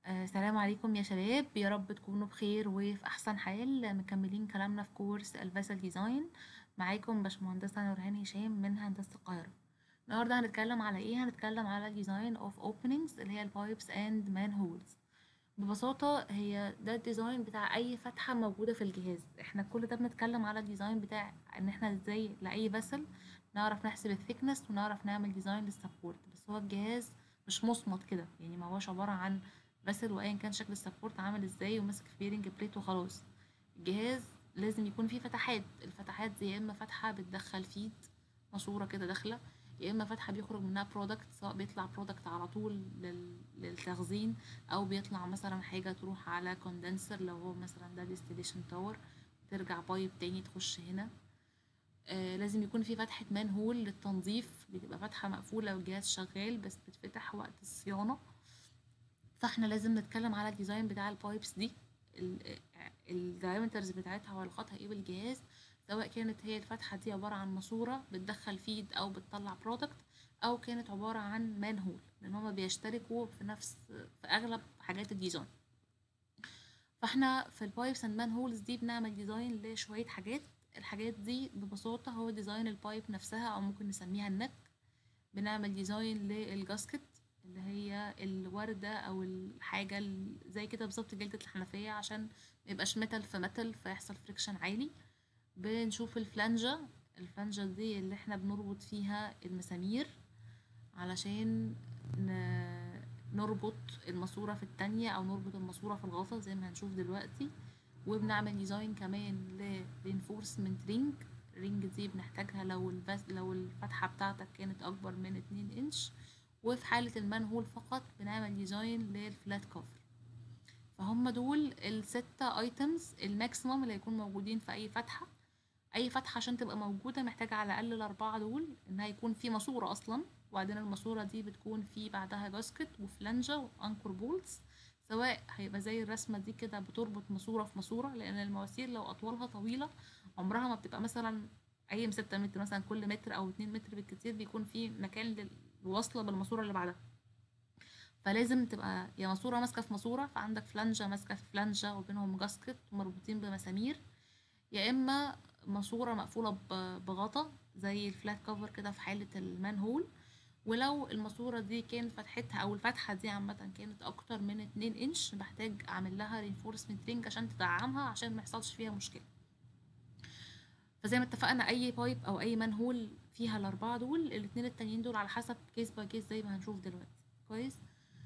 آه، السلام عليكم يا شباب يا رب تكونوا بخير وفي أحسن حال مكملين كلامنا في كورس الفاسل ديزاين معاكم باشمهندسة نورهان هشام من هندسة القاهرة النهاردة هنتكلم على ايه هنتكلم على ديزاين اوف openings اللي هي البايبس اند مان هولز ببساطة هي ده الديزاين بتاع أي فتحة موجودة في الجهاز احنا كل ده بنتكلم على الديزاين بتاع ان احنا ازاي لأي فاسل نعرف نحسب الثيكنس ونعرف نعمل ديزاين للسبورت بس هو الجهاز مش مصمت كده يعني ما هوش عبارة عن فاسل وايا كان شكل السبورت عامل ازاي وماسك في بيرنج بليت وخلاص الجهاز لازم يكون فيه فتحات الفتحات دي يا اما فتحة بتدخل فيد ماسورة كده داخلة يا اما فتحة بيخرج منها برودكت سواء بيطلع برودكت على طول لل... للتخزين او بيطلع مثلا حاجة تروح على كوندنسر لو هو مثلا ده ديستليشن تاور ترجع بايب تاني تخش هنا آه لازم يكون في فتحة مان هول للتنظيف بتبقى فتحة مقفولة والجهاز شغال بس بتفتح وقت الصيانة فاحنا لازم نتكلم على الديزاين بتاع البايبس دي الدايمترز بتاعتها وعلاقتها ايه بالجهاز سواء كانت هي الفتحة دي عبارة عن ماسورة بتدخل فيد أو بتطلع برودكت أو كانت عبارة عن مان هول لأن هما بيشتركوا في نفس في أغلب حاجات الديزاين فاحنا في البايبس اند مان هولز دي بنعمل ديزاين لشوية حاجات الحاجات دي ببساطة هو ديزاين البايب نفسها أو ممكن نسميها النك بنعمل ديزاين للجاسكت اللي هي الوردة أو الحاجة ال- زي كده بالظبط جلدة الحنفية عشان ميبقاش ميتال في ميتال فيحصل فريكشن عالي بنشوف الفلانجة الفلانجة دي اللي احنا بنربط فيها المسامير علشان ن- نربط الماسورة في التانية أو نربط الماسورة في الغطا زي ما هنشوف دلوقتي وبنعمل ديزاين كمان ل reinforcement رينج الرينج دي بنحتاجها لو الفاس لو الفتحة بتاعتك كانت أكبر من اتنين انش وفي حالة المان هول فقط بنعمل ديزاين للفلات كفر فهم دول الستة ايتمز الماكسيموم اللي هيكون موجودين في أي فتحة أي فتحة عشان تبقى موجودة محتاجة على الأقل الأربعة دول إنها يكون في ماسورة أصلا وبعدين الماسورة دي بتكون في بعدها جاسكت وفلانجة وأنكر بولز سواء هيبقى زي الرسمة دي كده بتربط ماسورة في ماسورة لأن المواسير لو أطوالها طويلة عمرها ما بتبقى مثلا أي ستة متر مثلا كل متر أو اتنين متر بالكتير بيكون في مكان للوصلة بالماسورة اللي بعدها فلازم تبقى يا ماسورة ماسكة في ماسورة فعندك فلانجة ماسكة في فلانجة وبينهم جاسكت مربوطين بمسامير يا إما ماسورة مقفولة ب- بغطا زي الفلات كفر كده في حالة المان هول ولو الماسورة دي كان فتحتها أو الفتحة دي عامة كانت أكتر من اتنين انش بحتاج أعمل لها reinforcement ring عشان تدعمها عشان ميحصلش فيها مشكلة فزي ما اتفقنا أي بايب أو أي مان هول فيها الأربعة دول الاتنين التانيين دول على حسب كيس باي كيس زي ما هنشوف دلوقتي كويس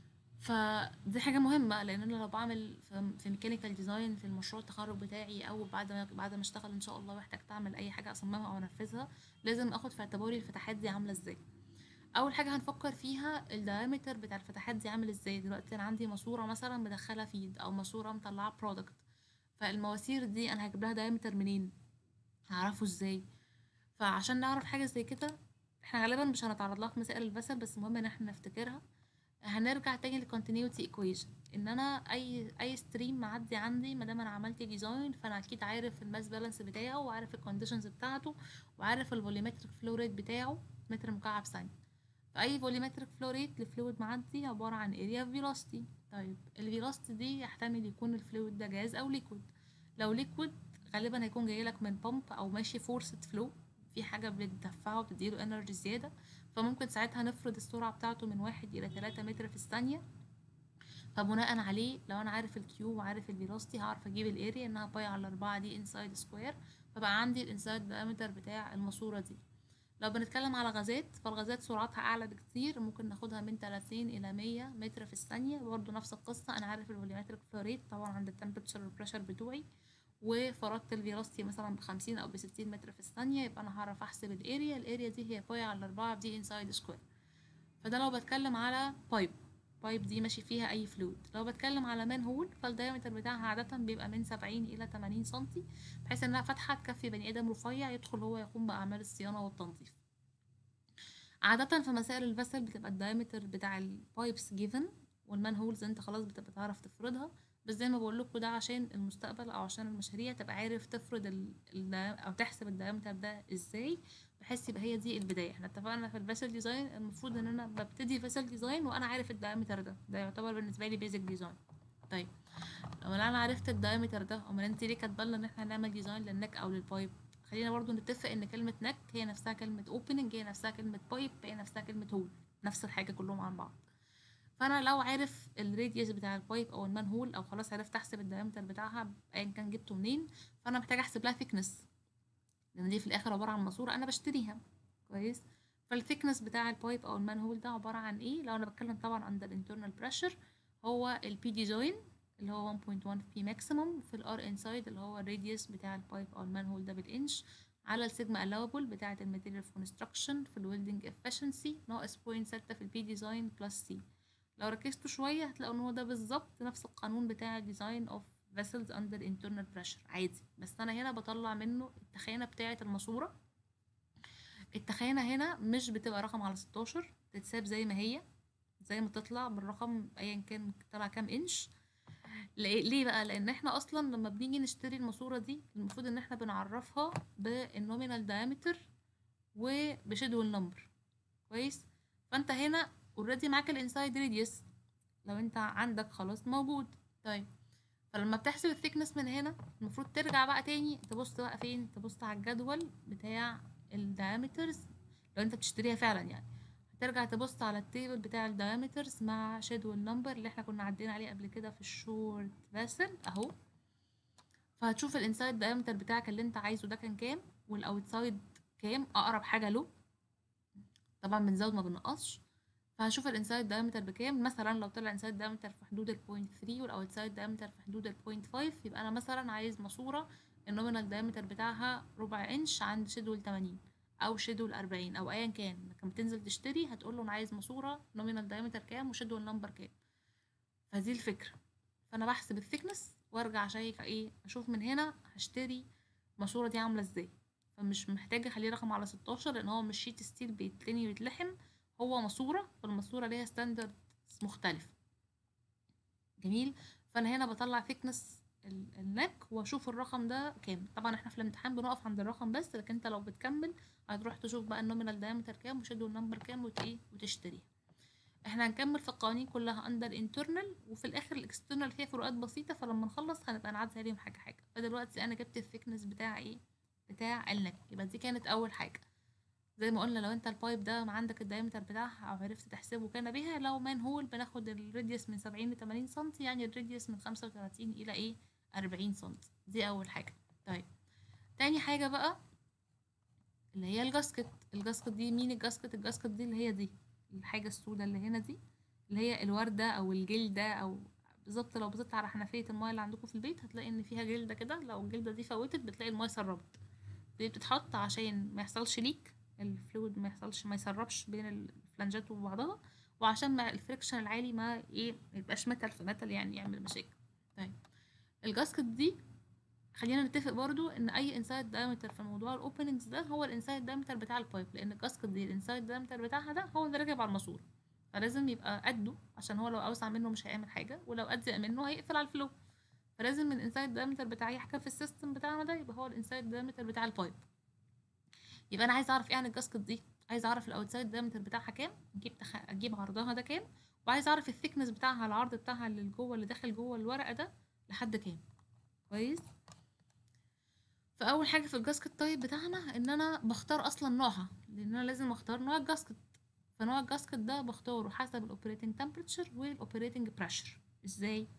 فدي حاجة مهمة لأن أنا لو بعمل في في ميكانيكال ديزاين في المشروع التخرج بتاعي أو بعد ما بعد ما أشتغل إن شاء الله واحتجت أعمل أي حاجة أصممها أو أنفذها لازم أخد في اعتباري الفتحات دي عاملة إزاي أول حاجة هنفكر فيها الدايمتر بتاع الفتحات دي عامل إزاي دلوقتي أنا عندي ماسورة مثلا مدخلة فيد أو ماسورة مطلعة برودكت فالمواسير دي أنا هجيب لها دايمتر منين هعرفه إزاي فعشان نعرف حاجة زي كده احنا غالبا مش هنتعرض لها في مسائل البثل بس المهم ان احنا نفتكرها هنرجع تاني للكونتينيوتي ايكويشن ان انا اي اي ستريم معدي عندي ما دام انا عملت ديزاين فانا اكيد عارف الماس بالانس بتاعه وعارف الكونديشنز بتاعته وعارف الفوليومتريك فلو ريت بتاعه متر مكعب ثانيه فاي فوليومتريك فلو ريت لفلويد معدي عباره عن اريا فيلوسيتي طيب الفيلوسيتي دي يحتمل يكون الفلويد ده جاز او ليكويد لو ليكويد غالبا هيكون جايلك من بامب او ماشي فورسد فلو في حاجه بتدفعه بتديله انرجي زياده فممكن ساعتها نفرض السرعة بتاعته من واحد إلى تلاتة متر في الثانية فبناء عليه لو أنا عارف الكيو وعارف الفيلوسيتي هعرف أجيب الاريا إنها باي على أربعة دي انسايد سكوير فبقى عندي الانسايد دايمتر بتاع الماسورة دي لو بنتكلم على غازات فالغازات سرعتها أعلى بكتير ممكن ناخدها من تلاتين إلى مية متر في الثانية برضه نفس القصة أنا عارف الفوليومتريك فلو ريت طبعا عند التمبريتشر والبريشر بتوعي وفرضت الفيلوسيتي مثلا بخمسين أو بستين متر في الثانية يبقى أنا هعرف أحسب الاريا الاريا دي هي باي على أربعة دي انسايد سكوير فده لو بتكلم على بايب بايب دي ماشي فيها اي فلويد لو بتكلم على مان هول فالدايمتر بتاعها عادة بيبقى من سبعين الى تمانين سنتي بحيث انها فتحة تكفي بني ادم رفيع يدخل هو يقوم باعمال الصيانة والتنظيف عادة في مسائل الفاسل بتبقى الدايمتر بتاع البايبس جيفن والمان هولز انت خلاص بتبقى تعرف تفرضها بس زي ما بقول لكم ده عشان المستقبل او عشان المشاريع تبقى عارف تفرض ال... ال... او تحسب الدايمتر ده ازاي بحيث يبقى هي دي البدايه احنا اتفقنا في الفيسل ديزاين المفروض ان انا ببتدي فيسل ديزاين وانا عارف الدايمتر ده ده يعتبر بالنسبه لي بيزك ديزاين طيب لو انا عرفت الدايمتر ده امال انت ليه كاتبه لنا ان احنا هنعمل ديزاين للنك او للبايب خلينا برضو نتفق ان كلمه نك هي نفسها كلمه اوبننج هي نفسها كلمه بايب هي نفسها كلمه هول نفس الحاجه كلهم عن بعض فانا لو عارف الراديوس بتاع البايب او المان هول او خلاص عرفت احسب الدايمتر بتاعها ايا كان جبته منين فانا محتاجه احسب لها ثيكنس لان دي في الاخر عباره عن ماسوره انا بشتريها كويس فالثيكنس بتاع البايب او المان هول ده عباره عن ايه لو انا بتكلم طبعا عن الانترنال بريشر هو البي ديزاين اللي هو 1.1 بي ماكسيموم في الار انسايد اللي هو الراديوس بتاع البايب او المان هول ده بالانش على السيجما allowable بتاعة الماتيريال في كونستراكشن في الويلدنج efficiency ناقص بوينت ستة في البي ديزاين بلس سي لو ركزتوا شوية هتلاقوا ان هو ده بالظبط نفس القانون بتاع design of vessels under internal pressure عادي بس انا هنا بطلع منه التخانة بتاعة الماسورة التخانة هنا مش بتبقى رقم على 16 تتساب زي ما هي زي ما تطلع بالرقم ايا كان طلع كام انش ليه بقى لان احنا اصلا لما بنيجي نشتري الماسوره دي المفروض ان احنا بنعرفها بالنومينال دايمتر وبشيدول نمبر كويس فانت هنا اوريدي معاك الانسايد راديوس لو انت عندك خلاص موجود طيب فلما بتحسب الثيكنس من هنا المفروض ترجع بقى تاني تبص بقى فين تبص على الجدول بتاع الدايمترز لو انت بتشتريها فعلا يعني ترجع تبص على التيبل بتاع الدايمترز مع شيدول نمبر اللي احنا كنا عدينا عليه قبل كده في الشورت فاسل اهو فهتشوف الانسايد دايمتر بتاعك اللي انت عايزه ده كان كام والاوتسايد كام اقرب حاجه له طبعا بنزود ما بنقصش فهشوف الانسايد دايمتر بكام مثلا لو طلع انسايد دايمتر في حدود البوينت 3 والاوتسايد دايمتر في حدود البوينت 5 يبقى انا مثلا عايز ماسوره النومينال دايمتر بتاعها ربع انش عند شيدول 80 او شيدول 40 او ايا كان لما تنزل تشتري هتقول له انا عايز ماسوره نومينال دايمتر كام وشيدول نمبر كام فدي الفكره فانا بحسب الثيكنس وارجع اشيك ايه اشوف من هنا هشتري الماسوره دي عامله ازاي فمش محتاجه اخليه رقم على 16 لان هو مش شيت ستيل بيتلني ويتلحم هو ماسوره فالماسوره ليها ستاندرد مختلف جميل فانا هنا بطلع ثيكنس النك واشوف الرقم ده كام طبعا احنا في الامتحان بنقف عند الرقم بس لكن انت لو بتكمل هتروح تشوف بقى النومينال دايمتر كام وشيدول نمبر كام وت ايه وتشتريها احنا هنكمل في القوانين كلها اندر انترنال وفي الاخر الاكسترنال فيها فروقات بسيطه فلما نخلص هنبقى نعدي عليهم حاجه حاجه فدلوقتي انا جبت الثيكنس بتاع ايه بتاع النك يبقى دي كانت اول حاجه زي ما قلنا لو انت البايب ده عندك الدايمتر بتاعها او عرفت تحسبه كان بها لو مان هول بناخد الراديوس من سبعين لتمانين سنتي يعني الراديوس من خمسة وتلاتين الى ايه أربعين سنتي دي اول حاجه طيب تاني حاجه بقى اللي هي الجاسكت الجاسكت دي مين الجاسكت الجاسكت دي اللي هي دي الحاجه السوداء اللي هنا دي اللي هي الورده او الجلده او بالظبط لو بصيت على حنفيه المايه اللي عندكم في البيت هتلاقي ان فيها جلده كده لو الجلده دي فوتت بتلاقي المايه سربت دي بتتحط عشان ما يحصلش ليك الفلويد ما يحصلش ما يسربش بين الفلانجات وبعضها وعشان ما الفريكشن العالي ما ايه ما يبقاش متل في متل يعني يعمل مشاكل طيب الجاسكت دي خلينا نتفق برضو ان اي انسايد دايمتر في موضوع الاوبننجز ده هو الانسايد دايمتر بتاع البايب لان الجاسكت دي الانسايد دايمتر بتاعها ده هو اللي راكب على الماسوره فلازم يبقى قده عشان هو لو اوسع منه مش هيعمل حاجه ولو اضيق منه هيقفل على الفلو فلازم الانسايد دايمتر بتاع اي حاجه في السيستم بتاعنا ده يبقى هو الانسايد دايمتر بتاع البايب يبقى انا عايز اعرف ايه عن الجاسكت دي عايز اعرف الاوتسايد دايمتر بتاعها كام اجيب تخ... اجيب عرضها ده كام وعايز اعرف الثيكنس بتاعها العرض بتاعها اللي جوه اللي داخل جوه الورقه ده لحد كام كويس فاول حاجه في الجاسكت تايب بتاعنا ان انا بختار اصلا نوعها لان انا لازم اختار نوع الجاسكت فنوع الجاسكت ده بختاره حسب الاوبريتنج تمبريتشر والاوبريتنج بريشر ازاي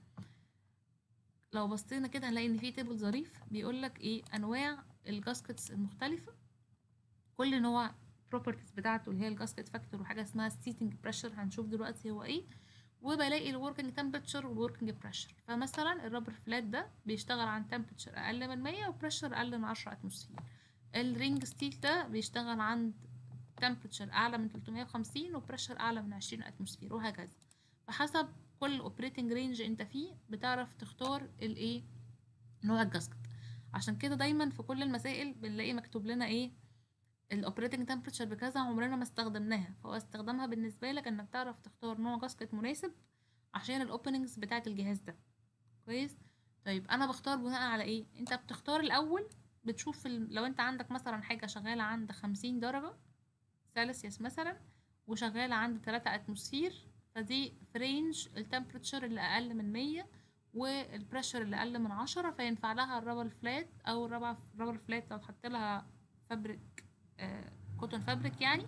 لو بصينا كده هنلاقي ان في تيبل ظريف بيقول لك ايه انواع الجاسكتس المختلفه كل نوع properties بتاعته اللي هي الجاسكت فاكتور وحاجه اسمها ستيتنج بريشر هنشوف دلوقتي هو ايه وبلاقي الوركينج تمبريتشر والوركينج بريشر فمثلا الرابر فلات ده بيشتغل عن تمبريتشر اقل من 100 وبريشر اقل من 10 اتموسفير الرينج ستيل ده بيشتغل عند تمبريتشر اعلى من 350 وبريشر اعلى من 20 اتموسفير وهكذا فحسب كل اوبريتنج رينج انت فيه بتعرف تختار الايه نوع الجاسكت عشان كده دايما في كل المسائل بنلاقي مكتوب لنا ايه الاوبريتنج تمبريتشر بكذا عمرنا ما استخدمناها فهو استخدامها بالنسبه لك انك تعرف تختار نوع جاسكت مناسب عشان الاوبننجز بتاعه الجهاز ده كويس طيب انا بختار بناء على ايه انت بتختار الاول بتشوف ال... لو انت عندك مثلا حاجة شغالة عند خمسين درجة سيلسيوس مثلا وشغالة عند تلاتة اتموسفير فدي في رينج التمبريتشر اللي أقل من مية والبريشر اللي أقل من عشرة فينفع لها الرابر فلات أو الرابر الرابر فلات لو تحط لها فابريك آه كوتون فابريك يعني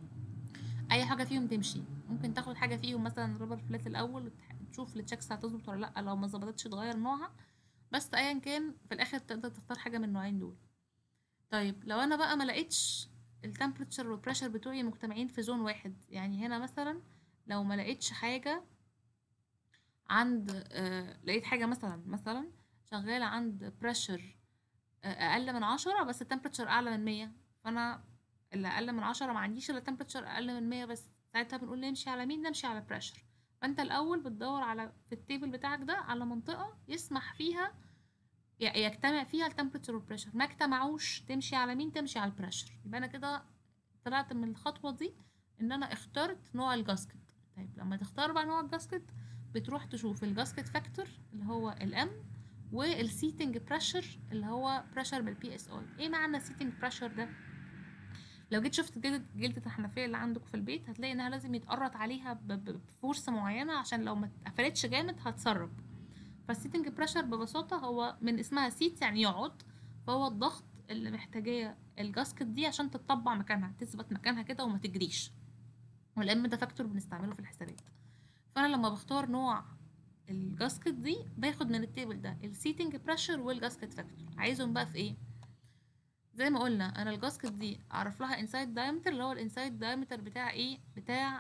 أي حاجة فيهم تمشي ممكن تاخد حاجة فيهم مثلا الرابر فلات الأول وتشوف التشيكس هتظبط ولا لأ لو ما ظبطتش تغير نوعها بس أيا كان في الآخر تقدر تختار حاجة من النوعين دول طيب لو أنا بقى ما لقيتش التمبريتشر والبريشر بتوعي مجتمعين في زون واحد يعني هنا مثلا لو ما لقيتش حاجة عند آه لقيت حاجة مثلا مثلا شغالة عند بريشر آه أقل من عشرة بس التمبريتشر أعلى من مية فأنا اللي أقل من عشرة ما عنديش إلا تمبريتشر أقل من مية بس ساعتها بنقول نمشي على مين نمشي على بريشر فأنت الأول بتدور على في التيبل بتاعك ده على منطقة يسمح فيها ي- يجتمع فيها التمبريتشر والبريشر ما اجتمعوش تمشي على مين تمشي على البريشر يبقى أنا كده طلعت من الخطوة دي إن أنا اخترت نوع الجاسكت طيب لما تختار بقى نوع الجاسكت بتروح تشوف الجاسكت فاكتور اللي هو الام والسيتنج بريشر اللي هو بريشر بالبي اس اي ايه معنى السيتنج بريشر ده لو جيت شفت جلدة جلدة الحنفية اللي عندك في البيت هتلاقي انها لازم يتقرط عليها ب- ب- بفورس معينة عشان لو ما اتقفلتش جامد هتسرب فالسيتنج بريشر ببساطة هو من اسمها سيت يعني يقعد فهو الضغط اللي محتاجاه الجاسكت دي عشان تتطبع مكانها تثبت مكانها كده وما تجريش والام ده فاكتور بنستعمله في الحسابات فانا لما بختار نوع الجاسكت دي باخد من التيبل ده السيتنج بريشر والجاسكت فاكتور عايزهم بقى في ايه زي ما قلنا انا الجاسكت دي اعرف لها انسايد دايمتر اللي هو الانسايد دايمتر بتاع ايه بتاع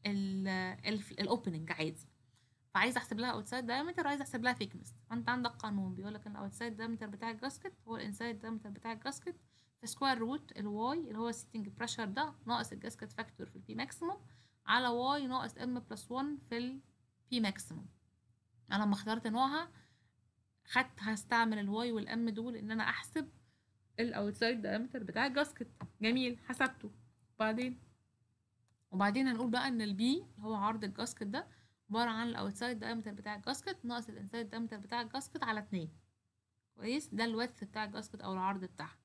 الاوبننج عادي فعايزه احسب لها اوتسايد دايمتر وعايزه احسب لها ثيكنس فانت عندك قانون بيقول لك ان الاوتسايد دايمتر بتاع الجاسكت هو الانسايد دايمتر بتاع الجاسكت في سكوير روت الواي اللي هو السيتنج بريشر ده ناقص الجاسكت فاكتور في البي ماكسيموم على واي ناقص ام بلس 1 في البي ماكسيموم انا لما اخترت نوعها خدت هستعمل الواي والام دول ان انا احسب الاوتسايد دايمتر بتاع الجاسكت جميل حسبته وبعدين وبعدين هنقول بقى ان البي اللي هو عرض الجاسكت ده عبارة عن الاوتسايد دايمتر بتاع الجاسكت ناقص الانسايد دايمتر بتاع الجاسكت على اتنين كويس ده الويدث بتاع الجاسكت او العرض بتاعها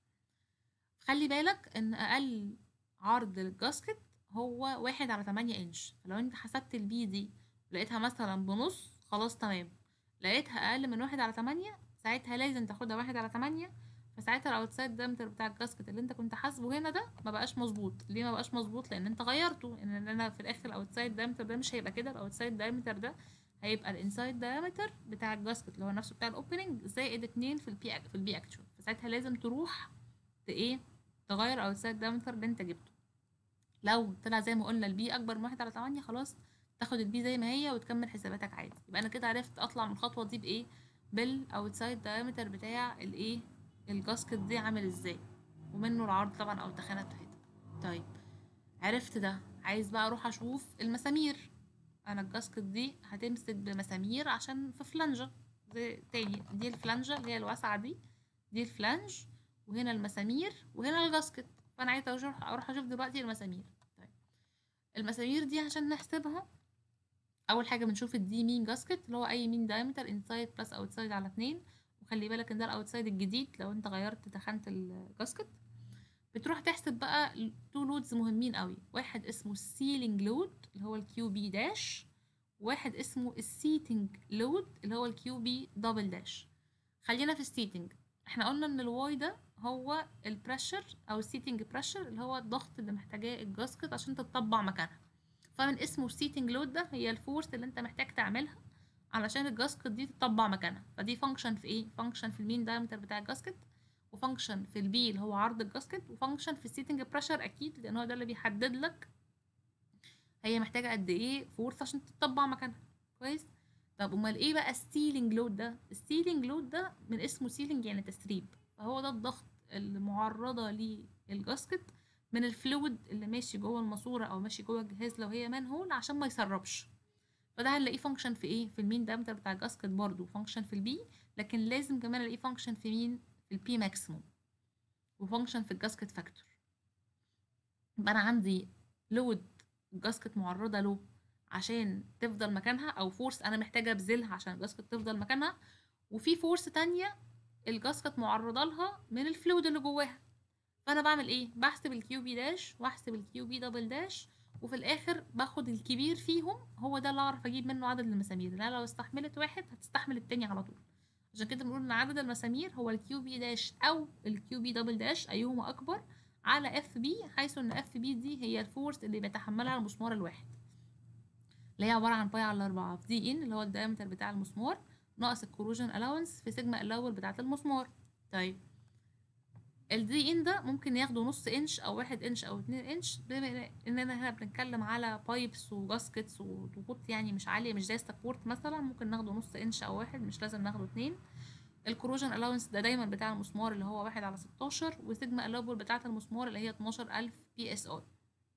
خلي بالك ان اقل عرض للجاسكت هو واحد على تمانية انش فلو انت حسبت البي دي لقيتها مثلا بنص خلاص تمام لقيتها اقل من واحد على تمانية ساعتها لازم تاخدها واحد على تمانية فساعتها الاوتسايد دايمتر بتاع الجاسكت اللي انت كنت حاسبه هنا ده ما بقاش مظبوط ليه ما بقاش مظبوط لان انت غيرته ان انا في الاخر الاوتسايد دايمتر ده مش هيبقى كده الاوتسايد دايمتر ده هيبقى الانسايد دايمتر بتاع الجاسكت اللي هو نفسه بتاع الاوبننج زائد اتنين في البي في البي اكتشوال فساعتها لازم تروح ت ايه تغير الاوتسايد دايمتر اللي انت جبته لو طلع زي ما قلنا البي اكبر من واحد على تمانية خلاص تاخد البي زي ما هي وتكمل حساباتك عادي يبقى انا كده عرفت اطلع من الخطوه دي بايه بالاوتسايد دايمتر بتاع الايه الجاسكت دي عامل ازاي ومنه العرض طبعا او التخانه بتاعتها طيب عرفت ده عايز بقى اروح اشوف المسامير انا الجاسكت دي هتمسك بمسامير عشان في فلانجة زي تاني دي الفلانجة اللي هي الواسعة دي دي الفلانج وهنا المسامير وهنا الجاسكت فانا عايزه اروح اروح اشوف دلوقتي المسامير طيب المسامير دي عشان نحسبها اول حاجه بنشوف الدي مين جاسكت اللي هو اي مين دايمتر انسايد بلس اوتسايد على اتنين وخلي بالك ان ده الاوتسايد الجديد لو انت غيرت تخانه الجاسكت بتروح تحسب بقى تو لودز مهمين قوي واحد اسمه السيلينج لود اللي هو الكيو بي داش واحد اسمه السيتنج لود اللي هو الكيو بي دبل داش خلينا في السيتنج احنا قلنا ان الواي ده هو البريشر او السيتنج بريشر اللي هو الضغط اللي محتاجاه الجاسكت عشان تتطبع مكانها فمن اسمه السيتنج لود ده هي الفورس اللي انت محتاج تعملها علشان الجاسكت دي تطبع مكانها فدي فانكشن في ايه فانكشن في المين دايمتر بتاع الجاسكت وفانكشن في البي اللي هو عرض الجاسكت وفانكشن في السيتنج بريشر اكيد لان هو ده اللي بيحدد لك هي محتاجه قد ايه فورس عشان تطبع مكانها كويس طب امال ايه بقى السيلينج لود ده السيلينج لود ده من اسمه سيلينج يعني تسريب فهو ده الضغط المعرضه للجاسكت من الفلويد اللي ماشي جوه الماسوره او ماشي جوه الجهاز لو هي مانهول عشان ما يسربش فده هنلاقيه فانكشن في ايه في المين دايمتر بتاع الجاسكت برضو فانكشن في البي لكن لازم كمان الاقيه فانكشن في مين في البي ماكسيموم وفانكشن في الجاسكت فاكتور يبقى انا عندي لود الجاسكت معرضه له عشان تفضل مكانها او فورس انا محتاجه ابذلها عشان الجاسكت تفضل مكانها وفي فورس تانية الجاسكت معرضه لها من الفلويد اللي جواها فانا بعمل ايه بحسب الكيو بي داش واحسب الكيو بي دبل داش وفي الاخر باخد الكبير فيهم هو ده اللي اعرف اجيب منه عدد المسامير لان لو استحملت واحد هتستحمل التاني على طول عشان كده بنقول ان عدد المسامير هو الكيو بي داش او الكيو بي دبل داش ايهما اكبر على اف بي حيث ان اف بي دي هي الفورس اللي بيتحملها المسمار الواحد اللي هي عباره عن باي على أربعة في دي ان اللي هو الدايمتر بتاع المسمار ناقص الكروجن الاونس في سيجما الاول بتاعه المسمار طيب الدي ان ده ممكن ياخده نص انش او واحد انش او اتنين انش بما اننا هنا بنتكلم على بايبس وجاسكتس وضغوط يعني مش عاليه مش زي السبورت مثلا ممكن ناخده نص انش او واحد مش لازم ناخده اتنين الكروجن الاونس ده دايما بتاع المسمار اللي هو واحد على ستاشر وسيجما الابول بتاعه المسمار اللي هي اتناشر الف بي اس اي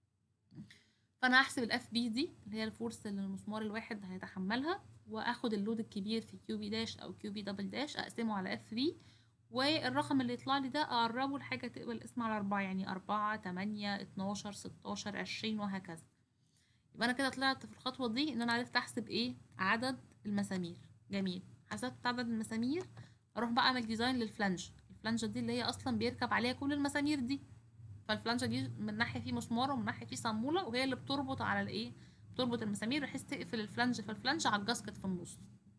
فانا هحسب الاف بي دي اللي هي الفورس اللي المسمار الواحد هيتحملها واخد اللود الكبير في كيو بي داش او كيو بي دبل داش اقسمه على اف بي والرقم اللي يطلع لي ده اقربه لحاجه تقبل اسم على أربعة يعني أربعة تمانية اتناشر ستاشر عشرين وهكذا يبقى انا كده طلعت في الخطوه دي ان انا عرفت احسب ايه عدد المسامير جميل حسبت عدد المسامير اروح بقى اعمل ديزاين للفلانج الفلانجه دي اللي هي اصلا بيركب عليها كل المسامير دي فالفلانجه دي من ناحيه فيه مسمار ومن ناحيه فيه صاموله وهي اللي بتربط على الايه بتربط المسامير بحيث تقفل الفلانج فالفلانج على الجاسكت في النص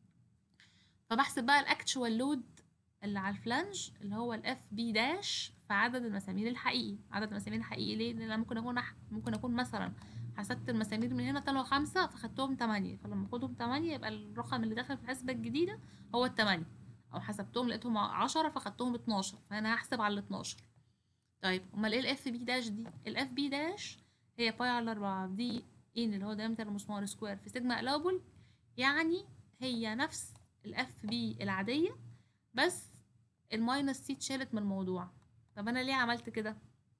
فبحسب بقى الاكتشوال لود اللي على الفلانج اللي هو الاف بي داش في عدد المسامير الحقيقي عدد المسامير الحقيقي ليه لان انا ممكن اكون أح... ممكن اكون مثلا حسبت المسامير من هنا طلعوا خمسة فخدتهم تمانية فلما اخدهم تمانية يبقى الرقم اللي داخل في الحسبة الجديدة هو التمانية او حسبتهم لقيتهم عشرة فخدتهم اتناشر فانا هحسب على الاتناشر طيب امال ايه الاف بي داش دي الاف بي داش هي باي على أربعة دي ان اللي هو دايمتر المسمار سكوير في سيجما الابل يعني هي نفس الاف بي العادية بس الماينس سي اتشالت من الموضوع طب انا ليه عملت كده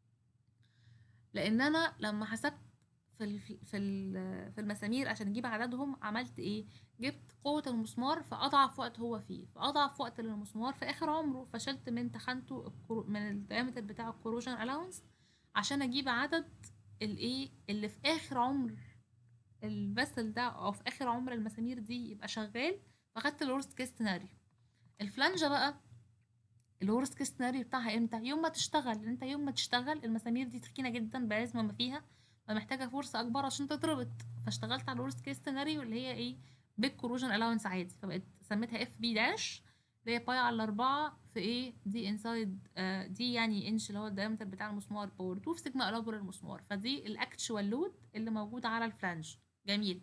لان انا لما حسبت في ال في ال في المسامير عشان اجيب عددهم عملت ايه جبت قوة المسمار في أضعف وقت هو فيه في أضعف وقت للمسمار في آخر عمره فشلت من تخانته الكرو... من الدايمتر بتاع الكروجن الاونس عشان أجيب عدد الإيه اللي في آخر عمر الفيسل ده أو في آخر عمر المسامير دي يبقى شغال فخدت الورست كيس سيناريو الفلانجة بقى الورست كيس سيناريو بتاعها امتى يوم ما تشتغل انت يوم ما تشتغل المسامير دي تخينه جدا بعزم ما فيها فمحتاجه فرصه اكبر عشان تتربط فاشتغلت على الورست كيس سيناريو اللي هي ايه بالكروجن الاونس عادي فبقت سميتها اف بي داش اللي هي باي على أربعة في ايه دي انسايد آه دي يعني انش اللي هو الدايمتر بتاع المسمار باور 2 في سيجما الابر المسمار فدي الاكتشوال لود اللي موجود على الفلانج جميل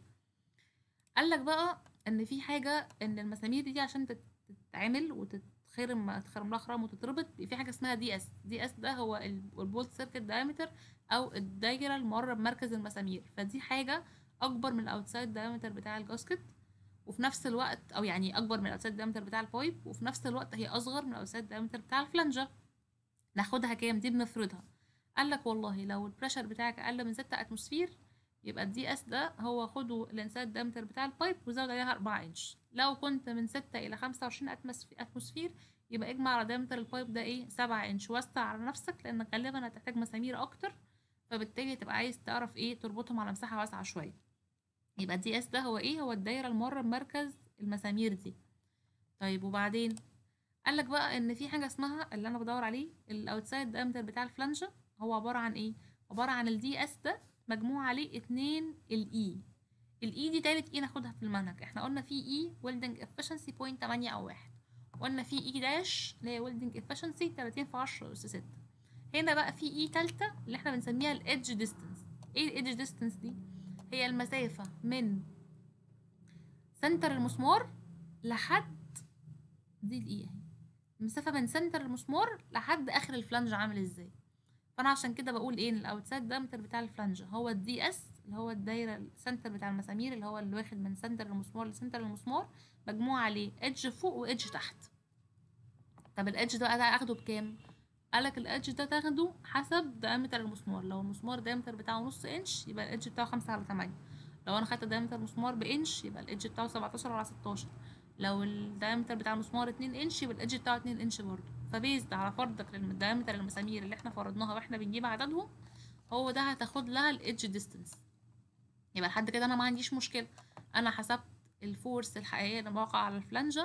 قال لك بقى ان في حاجه ان المسامير دي عشان تتعمل وتتخرم تخرم لها خرام وتتربط في حاجه اسمها دي اس دي اس ده هو البولت سيركت دايمتر او الدايره المقرب مركز المسامير فدي حاجه اكبر من الاوتسايد دايمتر بتاع الجاسكت وفي نفس الوقت او يعني اكبر من الاوتسايد دايمتر بتاع البايب وفي نفس الوقت هي اصغر من الاوتسايد دايمتر بتاع الفلنجة ناخدها كام دي بنفرضها قال لك والله لو البريشر بتاعك اقل من 6 اتموسفير يبقى الدي اس ده هو خده الانسايد دايمتر بتاع البايب وزود عليها 4 انش لو كنت من 6 الى 25 اتموسفير يبقى اجمع على دايمتر البايب ده ايه 7 انش وسع على نفسك لانك غالبا هتحتاج مسامير اكتر فبالتالي تبقى عايز تعرف ايه تربطهم على مساحه واسعه شويه يبقى الدي اس ده هو ايه هو الدايره المره بمركز المسامير دي طيب وبعدين قالك بقى ان في حاجه اسمها اللي انا بدور عليه الاوتسايد دايمتر بتاع الفلانجه هو عباره عن ايه عباره عن الدي اس ده مجموع عليه اتنين الاي الاي دي تالت اي ناخدها في المنهج احنا قلنا في اي ويلدنج افشنسي بوينت تمانية او واحد قلنا في اي داش اللي هي ويلدنج افشنسي تلاتين في عشرة اس ستة هنا بقى في اي تالتة اللي احنا بنسميها الايدج ديستنس ايه الايدج ديستنس دي هي المسافة من سنتر المسمار لحد دي الاي اهي المسافة من سنتر المسمار لحد اخر الفلانج عامل ازاي فانا عشان كده بقول ايه ان الاوتسايد دايمتر بتاع الفلانج هو الدي اس اللي هو الدايرة السنتر بتاع المسامير اللي هو اللي واخد من سنتر المسمار لسنتر المسمار مجموع عليه ايدج فوق وايدج تحت طب الايدج ده اخده بكام قالك الادج ده تاخده حسب دايمتر المسمار لو المسمار دايمتر بتاعه نص انش يبقى الادج بتاعه خمسة على تمانية لو انا خدت دايمتر مسمار بانش يبقى الادج بتاعه سبعتاشر على ستاشر لو الدايمتر بتاع المسمار اتنين انش يبقى الادج بتاعه اتنين انش برضه فبيزد على فرضك للدايمتر المسامير اللي احنا فرضناها واحنا بنجيب عددهم هو ده هتاخد لها الادج ديستنس يبقى لحد كده انا ما عنديش مشكله انا حسبت الفورس الحقيقيه اللي واقعه على الفلانجه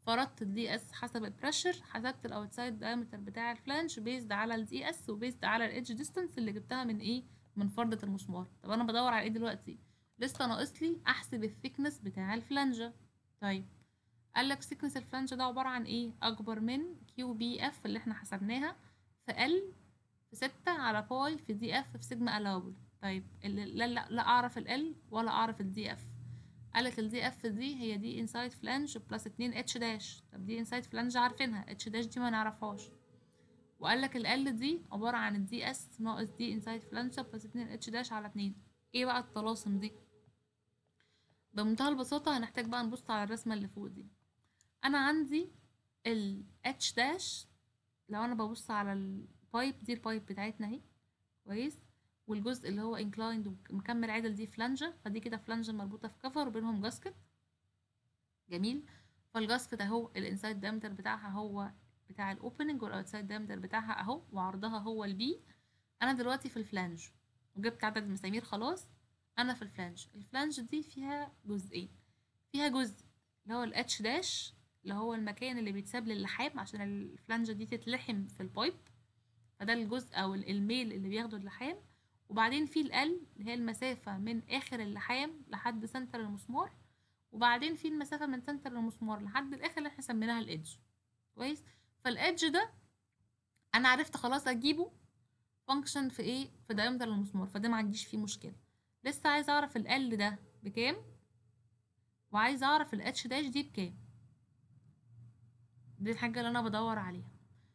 فرضت الدي اس حسب البريشر حسبت الاوتسايد دايمتر بتاع الفلانج بيزد على الدي اس وبيزد على الادج ديستانس اللي جبتها من ايه من فردة المسمار طب انا بدور على ايه دلوقتي لسه ناقص لي احسب الثيكنس بتاع الفلانجة طيب قال لك ثيكنس الفلانجة ده عبارة عن ايه اكبر من كيو بي اف اللي احنا حسبناها في ال في ستة على باي في دي اف في سيجما الاوبل طيب لا لا لا اعرف ال ولا اعرف الدي اف قالك الدي اف دي هي دي انسايد فلانج بلس اتنين اتش داش طب دي انسايد فلانج عارفينها اتش داش دي ما نعرفهاش وقالك ال دي عبارة عن الدي اس ناقص دي انسايد فلانج بلس اتنين اتش داش على اتنين ايه بقى الطلاسم دي بمنتهى البساطة هنحتاج بقى نبص على الرسمة اللي فوق دي انا عندي ال اتش داش لو انا ببص على البايب دي البايب بتاعتنا اهي كويس والجزء اللي هو انكلايند ومكمل عدل دي فلانجة فدي كده فلانجة مربوطة في كفر وبينهم جاسكت جميل فالجاسكت اهو الانسايد دايمتر بتاعها هو بتاع الاوبننج والاوتسايد دايمتر بتاعها اهو وعرضها هو البي انا دلوقتي في الفلانج وجبت عدد المسامير خلاص انا في الفلانج الفلانج دي فيها جزئين فيها جزء اللي هو الاتش داش اللي هو المكان اللي بيتساب للحام عشان الفلانجة دي تتلحم في البايب فده الجزء او الميل اللي بياخده اللحام وبعدين في ال اللي هي المسافة من آخر اللحام لحد سنتر المسمار وبعدين في المسافة من سنتر المسمار لحد الآخر اللي احنا سميناها الإدج كويس فالإدج ده أنا عرفت خلاص أجيبه فانكشن في إيه في diameter المسمار فده ما عنديش فيه مشكلة لسه عايز أعرف ال L ده بكام وعايز أعرف ال H داش دي بكام دي الحاجة اللي أنا بدور عليها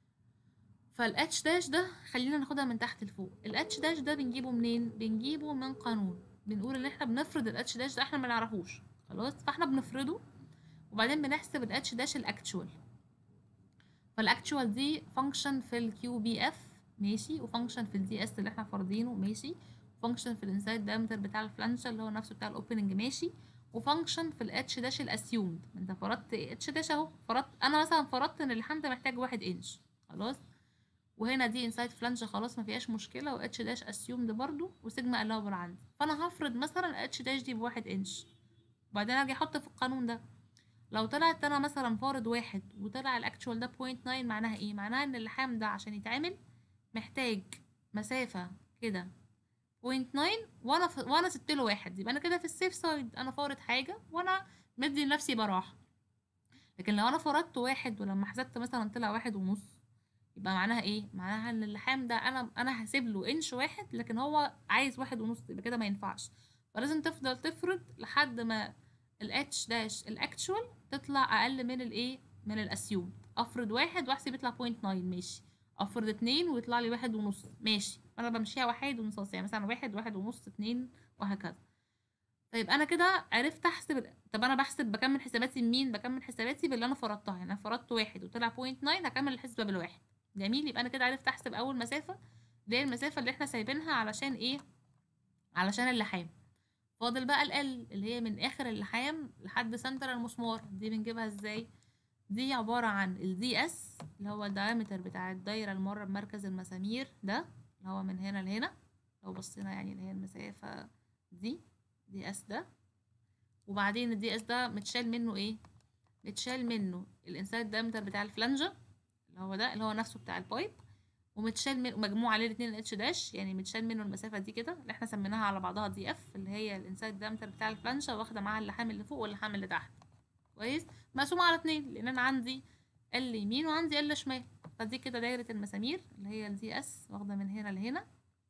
فالاتش داش ده خلينا ناخدها من تحت لفوق الاتش داش ده بنجيبه منين بنجيبه من قانون بنقول ان احنا بنفرض الاتش داش ده احنا ما نعرفوش خلاص فاحنا بنفرضه وبعدين بنحسب الاتش داش الاكتشوال فالاكتشوال دي فانكشن في الكيو بي اف ماشي وفانكشن في الدي اس اللي احنا فارضينه ماشي فانكشن في الانسايد دايمتر بتاع الفلانشة اللي هو نفسه بتاع الاوبننج ماشي وفانكشن في الاتش داش الاسيومد انت فرضت اتش داش اهو فرضت انا مثلا فرضت ان اللحام ده محتاج واحد انش خلاص وهنا دي انسايد فلانجة خلاص ما فيهاش مشكلة و اتش داش اسيومد برضو وسيجما الاوبر عندي فانا هفرض مثلا اتش داش دي بواحد انش وبعدين اجي احط في القانون ده لو طلعت انا مثلا فارض واحد وطلع الاكتشوال ده بوينت ناين معناها ايه معناها ان اللحام ده عشان يتعمل محتاج مسافة كده بوينت ناين وانا ف... وانا سبت له واحد يبقى انا كده في السيف سايد انا فارض حاجة وانا مدي لنفسي براحة لكن لو انا فرضت واحد ولما حسبت مثلا طلع واحد ونص يبقى معناها ايه معناها ان اللحام ده انا انا هسيب له انش واحد لكن هو عايز واحد ونص يبقى كده ما ينفعش فلازم تفضل تفرض لحد ما الاتش داش الاكتشوال تطلع اقل من الايه من الاسيوم افرض واحد واحسب يطلع بوينت ناين ماشي افرض اتنين ويطلع لي واحد ونص ماشي انا بمشيها واحد ونص يعني مثلا واحد واحد ونص اتنين وهكذا طيب انا كده عرفت احسب طب انا بحسب بكمل حساباتي بمين بكمل حساباتي باللي انا فرضتها يعني انا فرضت واحد وطلع بوينت ناين هكمل الحسبه بالواحد جميل يبقى انا كده عرفت احسب اول مسافه دي المسافه اللي احنا سايبينها علشان ايه علشان اللحام فاضل بقى ال اللي هي من اخر اللحام لحد سنتر المسمار دي بنجيبها ازاي دي عباره عن الدي اس اللي هو الدايمتر بتاع الدايره المره بمركز المسامير ده اللي هو من هنا لهنا لو بصينا يعني اللي هي المسافه دي دي اس ده وبعدين الدي اس ده متشال منه ايه متشال منه الانسايد دايمتر بتاع الفلانجه اللي هو ده اللي هو نفسه بتاع البايب ومتشال من مجموع عليه الاتنين الاتش داش يعني متشال منه المسافة دي كده اللي احنا سميناها على بعضها دي اف اللي هي الانسايد دايمتر بتاع الفلانشة واخدة معاها اللحام اللي فوق واللحام اللي تحت كويس مقسومة على اتنين لان انا عندي ال يمين وعندي ال شمال فدي كده دايرة المسامير اللي هي الدي اس واخدة من هنا لهنا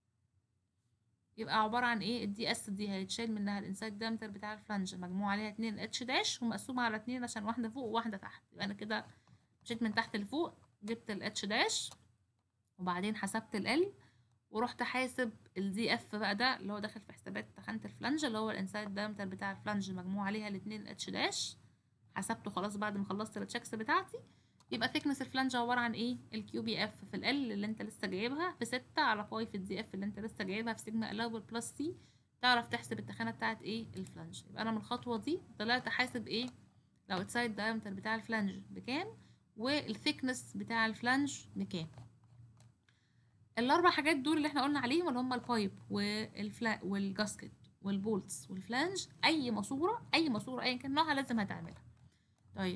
يبقى عبارة عن ايه الدي اس دي هيتشال منها الانسايد دايمتر بتاع الفلانجة مجموع عليها اتنين اتش داش ومقسومة على اتنين عشان واحدة فوق وواحدة تحت يبقى انا كده مشيت من تحت لفوق جبت الاتش داش وبعدين حسبت ال ورحت حاسب الدي اف بقى ده اللي هو داخل في حسابات خانة الفلانج اللي هو الانسايد دايمتر بتاع الفلانج مجموع عليها الاتنين اتش داش حسبته خلاص بعد ما خلصت التشيكس بتاعتي يبقى ثيكنس الفلانج عبارة عن ايه الكيو بي اف في ال اللي انت لسه جايبها في ستة على باي في الدي اف اللي انت لسه جايبها في سيجما الاول بلس سي تعرف تحسب التخانة بتاعت ايه الفلانج يبقى انا من الخطوة دي طلعت حاسب ايه لو السايد دايمتر بتاع الفلانج بكام والثيكنس بتاع الفلانج بكام الاربع حاجات دول اللي احنا قلنا عليهم اللي هم البايب والفلا والجاسكت والبولتس والفلانج اي ماسوره اي ماسوره ايا كان نوعها لازم هتعملها طيب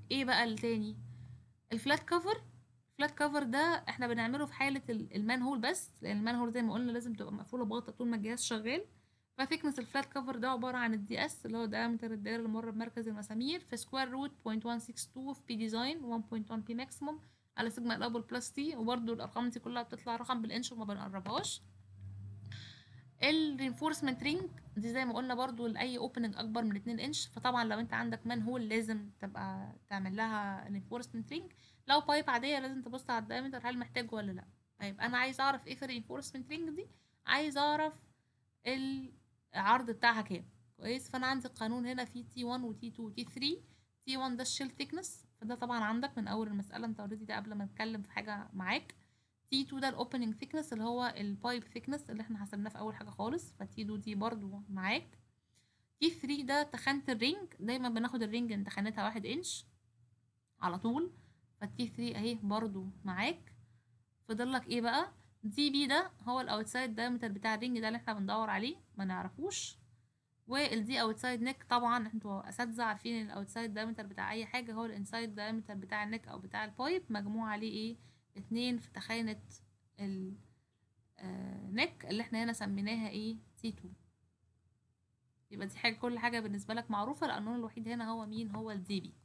ايه بقى التاني الفلات كفر الفلات كفر ده احنا بنعمله في حاله ال- المان هول بس لان المان هول زي ما قلنا لازم تبقى مقفوله بغطا طول ما الجهاز شغال فثيكنس الفلات كفر ده عباره عن الدي اس اللي هو diameter الدائره اللي مر بمركز المسامير في سكوير روت 0.162 في بي ديزاين 1.1 بي ماكسيموم على سيجما الابل بلس تي وبرده الارقام دي كلها بتطلع رقم بالانش وما بنقربهاش الرينفورسمنت رينج دي زي ما قلنا برضو لاي اوبننج اكبر من 2 انش فطبعا لو انت عندك مان هول لازم تبقى تعمل لها رينفورسمنت رينج لو بايب عاديه لازم تبص على الدايمتر هل محتاجه ولا لا طيب انا عايز اعرف ايه في الرينفورسمنت رينج دي عايز اعرف العرض بتاعها كام كويس فانا عندي القانون هنا فيه تي 1 وتي 2 وتي 3 تي 1 ده الشيل ثيكنس فده طبعا عندك من اول المساله انت اوريدي ده قبل ما نتكلم في حاجه معاك تي 2 ده الاوبننج ثيكنس اللي هو البايب ثيكنس اللي احنا حسبناه في اول حاجه خالص فتي 2 دي برضو معاك تي 3 ده تخانه الرينج دايما بناخد الرينج ان تخانتها واحد انش على طول فالتي 3 اهي برضو معاك فاضل لك ايه بقى دي بي ده هو الاوتسايد دايمتر بتاع الرينج ده اللي احنا بندور عليه ما نعرفوش والدي اوتسايد نيك طبعا انتوا اساتذه عارفين الاوتسايد دايمتر بتاع اي حاجه هو الانسايد دايمتر بتاع النيك او بتاع البايب مجموع عليه ايه اتنين في تخانه النيك اللي احنا هنا سميناها ايه تي 2 يبقى دي حاجه كل حاجه بالنسبه لك معروفه القانون الوحيد هنا هو مين هو الدي بي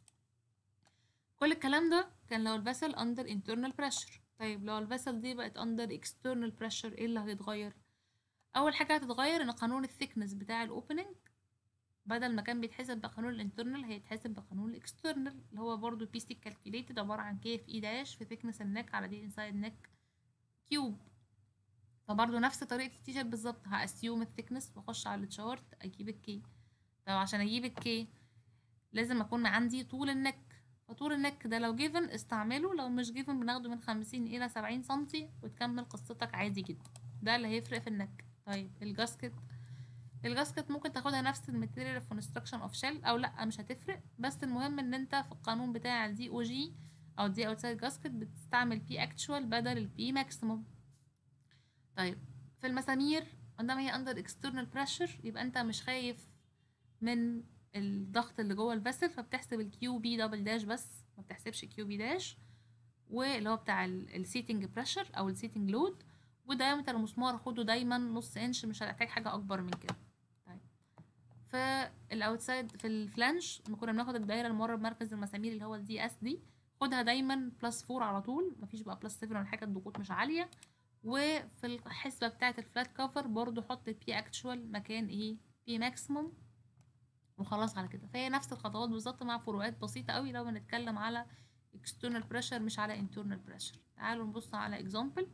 كل الكلام ده كان لو الفاسل اندر internal pressure طيب لو الفاسل دي بقت اندر external pressure ايه اللي هيتغير اول حاجه هتتغير ان قانون الثيكنس بتاع الاوبننج بدل ما كان بيتحسب بقانون الانترنال هيتحسب بقانون الاكسترنال اللي هو برضو بي سي كالكوليتد عباره عن كي في اي داش في ثيكنس النك على دي انسايد نك كيوب فبرضو نفس طريقه التيشيرت بالظبط هاسيوم الثيكنس واخش على التشارت اجيب الكي طب عشان اجيب الكي لازم اكون عندي طول النك فطول النك ده لو جيفن استعمله لو مش جيفن بناخده من خمسين الى سبعين سنتي وتكمل قصتك عادي جدا ده اللي هيفرق في النك طيب الجاسكت الجاسكت ممكن تاخدها نفس الماتيريال في كونستراكشن اوف شيل او لا مش هتفرق بس المهم ان انت في القانون بتاع الدي او جي او دي اوتسايد جاسكت بتستعمل بي اكتشوال بدل البي ماكسيموم طيب في المسامير عندما هي اندر اكسترنال بريشر يبقى انت مش خايف من الضغط اللي جوه الفاسل فبتحسب الكيو بي دبل داش بس ما بتحسبش كيو بي داش واللي هو بتاع السيتنج بريشر او السيتنج لود ودايمتر المسمار خده دايما نص انش مش هتحتاج حاجه اكبر من كده طيب في الاوتسايد في الفلانش لما كنا بناخد الدايره اللي مره بمركز المسامير اللي هو الدي اس دي خدها دايما بلس 4 على طول مفيش بقى بلس 7 ولا حاجه الضغوط مش عاليه وفي الحسبه بتاعه الفلات كفر برضو حط بي اكتشوال مكان ايه بي ماكسيموم وخلاص على كده فهي نفس الخطوات بالظبط مع فروقات بسيطه قوي لو بنتكلم على external pressure مش على internal pressure تعالوا نبص على example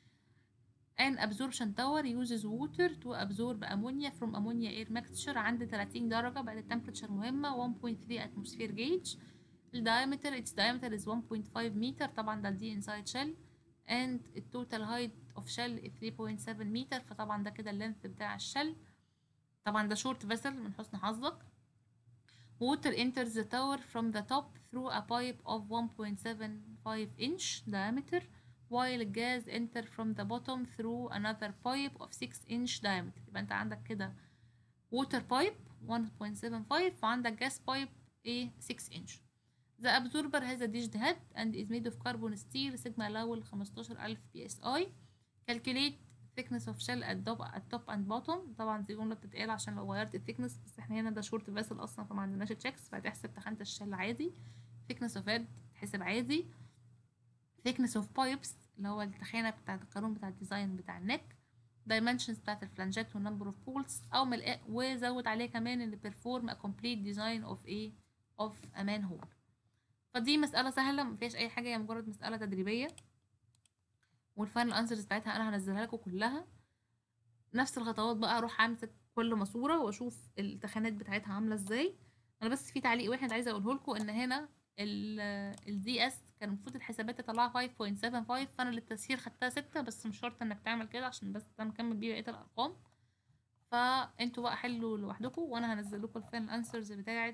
An absorption tower uses water to absorb ammonia from ammonia air mixture عند 30 درجة بقت التمبريتشر مهمة 1.3 atmosphere gauge ال diameter its diameter is 1.5 meter طبعا ده دي inside shell and the total height of shell is 3.7 meter فطبعا ده كده اللينث بتاع الشل طبعا ده short vessel من حسن حظك water enters the tower from the top through a pipe of 1.75 inch diameter while gas enter from the bottom through another pipe of 6 inch diameter يبقى انت عندك كده water pipe 1.75 وعندك gas pipe ايه 6 inch The absorber has a dished head and is made of carbon steel sigma Lowell 15000 psi calculate thickness of shell at top, at top and bottom طبعا دي جملة بتتقال عشان لو غيرت الثيكنس بس احنا هنا ده شورت فاسل اصلا فما عندناش تشيكس فهتحسب تخانة الشل عادي thickness of head تحسب عادي thickness of pipes اللي هو التخانة بتاعة القانون بتاع الديزاين بتاع النك dimensions بتاعة الفلانجات والنمبر اوف بولز او ملقاء وزود عليه كمان ان perform a complete design of a of a manhole فدي مسألة سهلة مفيهاش أي حاجة هي مجرد مسألة تدريبية والفاينل انسرز بتاعتها أنا هنزلها لكم كلها نفس الخطوات بقى أروح أمسك كل ماسورة وأشوف التخانات بتاعتها عاملة ازاي أنا بس في تعليق واحد عايزة أقوله لكم إن هنا الدي اس كان المفروض الحسابات تطلعها 5.75 فأنا للتسهيل خدتها ستة بس مش شرط إنك تعمل كده عشان بس ده مكمل بيه بقية الأرقام فانتوا بقى حلوا لوحدكم وأنا هنزل لكم الفاينل انسرز بتاعة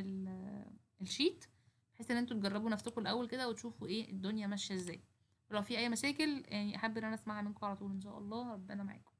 الشيت بحيث ان انتوا تجربوا نفسكم الاول كده وتشوفوا ايه الدنيا ماشيه ازاي ولو في اي مشاكل يعني احب ان انا اسمعها منكم على طول ان شاء الله ربنا معاكم